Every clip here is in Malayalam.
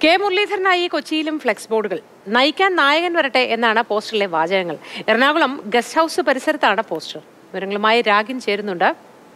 കെ മുരളീധരനായി കൊച്ചിയിലും ഫ്ലെക്സ് ബോർഡുകൾ നയിക്കാൻ നായകൻ വരട്ടെ എന്നാണ് പോസ്റ്ററിലെ വാചകങ്ങൾ എറണാകുളം ഗസ്റ്റ് ഹൗസ് പരിസരത്താണ് പോസ്റ്റർ വിവരങ്ങളുമായി രാഗിൻ ചേരുന്നുണ്ട്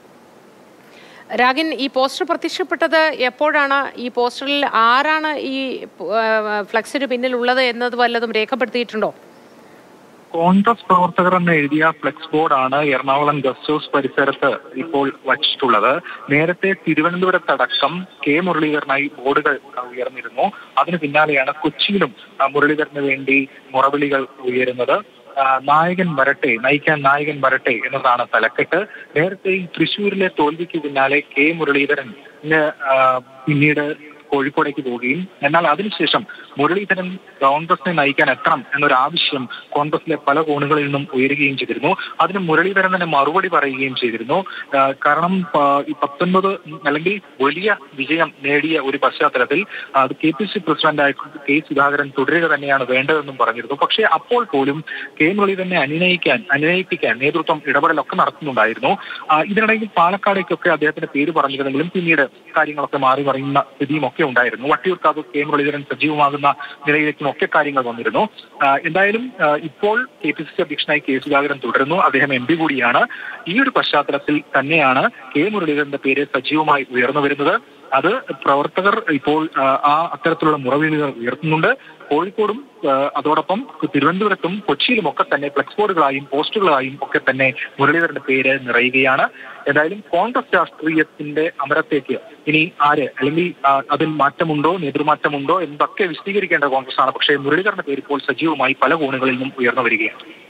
രാഗിൻ ഈ പോസ്റ്റർ പ്രത്യക്ഷപ്പെട്ടത് എപ്പോഴാണ് ഈ പോസ്റ്ററിൽ ആരാണ് ഈ ആ, ഫ്ലെക്സിന് പിന്നിലുള്ളത് എന്നത് വല്ലതും രേഖപ്പെടുത്തിയിട്ടുണ്ടോ കോൺഗ്രസ് പ്രവർത്തകർ എന്ന് എഴുതിയ ഫ്ലെക്സ് ബോർഡാണ് എറണാകുളം ഗസ്റ്റ് ഹൗസ് പരിസരത്ത് ഇപ്പോൾ വച്ചിട്ടുള്ളത് നേരത്തെ തിരുവനന്തപുരത്തടക്കം കെ മുരളീധരനായി ബോർഡുകൾ ഉയർന്നിരുന്നു അതിന് പിന്നാലെയാണ് കൊച്ചിയിലും ആ, മുരളീധരന് വേണ്ടി മുറവിളികൾ ഉയരുന്നത് ആ, നായകൻ വരട്ടെ നയിക്കാൻ നായകൻ വരട്ടെ എന്നതാണ് തലക്കെട്ട് നേരത്തെ ഈ തൃശ്ശൂരിലെ തോൽവിക്ക് പിന്നാലെ കെ മുരളീധരൻ പിന്നീട് കോഴിക്കോടേക്ക് പോവുകയും എന്നാൽ അതിനുശേഷം മുരളീധരൻ കോൺഗ്രസിനെ നയിക്കാൻ എത്തണം എന്നൊരു ആവശ്യം കോൺഗ്രസിലെ പല കോണുകളിൽ നിന്നും ഉയരുകയും ചെയ്തിരുന്നു അതിന് മുരളീധരൻ തന്നെ മറുപടി പറയുകയും ചെയ്തിരുന്നു ആ, കാരണം ആ, ഈ പത്തൊൻപത് അല്ലെങ്കിൽ വലിയ വിജയം നേടിയ ഒരു പശ്ചാത്തലത്തിൽ ആ, അത് കെ പി സി പ്രസിഡന്റായ കെ സുധാകരൻ തുടരുക തന്നെയാണ് വേണ്ടതെന്നും പറഞ്ഞിരുന്നു പക്ഷേ അപ്പോൾ പോലും കെ മുരളീധരനെ അനുനയിക്കാൻ അനുനയിപ്പിക്കാൻ നേതൃത്വം ഇടപെടലൊക്കെ നടത്തുന്നുണ്ടായിരുന്നു ആ, ഇതിനിടയിൽ പാലക്കാടേക്കൊക്കെ അദ്ദേഹത്തിന്റെ പേര് പറഞ്ഞിരുന്നെങ്കിലും പിന്നീട് കാര്യങ്ങളൊക്കെ മാറി പറയുന്ന സ്ഥിതിയും ഒക്കെ ഉണ്ടായിരുന്നു വട്ടിയൂർക്കാവ് കെ മുരളീധരൻ സജീവമാകുന്ന നിലയിലേക്കും ഒക്കെ കാര്യങ്ങൾ വന്നിരുന്നു ആ, എന്തായാലും ആ, ഇപ്പോൾ കെ പി സി സി അധ്യക്ഷനായി കെ സുധാകരൻ തുടരുന്നു അദ്ദേഹം എം പി കൂടിയാണ് ഈ ഒരു പശ്ചാത്തലത്തിൽ തന്നെയാണ് കെ മുരളീധരന്റെ പേര് സജീവമായി ഉയർന്നു വരുന്നത് അത് പ്രവർത്തകർ ഇപ്പോൾ ആ, ആ അത്തരത്തിലുള്ള മുറവിളികൾ ഉയർത്തുന്നുണ്ട് കോഴിക്കോടും ആ, അതോടൊപ്പം തിരുവനന്തപുരത്തും കൊച്ചിയിലും ഒക്കെ തന്നെ ഫ്ലെക്സ് ബോർഡുകളായും പോസ്റ്ററുകളായും ഒക്കെ തന്നെ മുരളീധരന്റെ പേര് നിറയുകയാണ് ഏതായാലും കോൺഗ്രസ് രാഷ്ട്രീയത്തിന്റെ അമരത്തേക്ക് ഇനി ആര് അല്ലെങ്കിൽ ആ, അതിൽ മാറ്റമുണ്ടോ നേതൃമാറ്റമുണ്ടോ എന്നതൊക്കെ വിശദീകരിക്കേണ്ട കോൺഗ്രസ് ആണ് പക്ഷേ മുരളീധരന്റെ പേര് ഇപ്പോൾ സജീവമായി പല കോണുകളിൽ നിന്നും ഉയർന്നു വരികയാണ്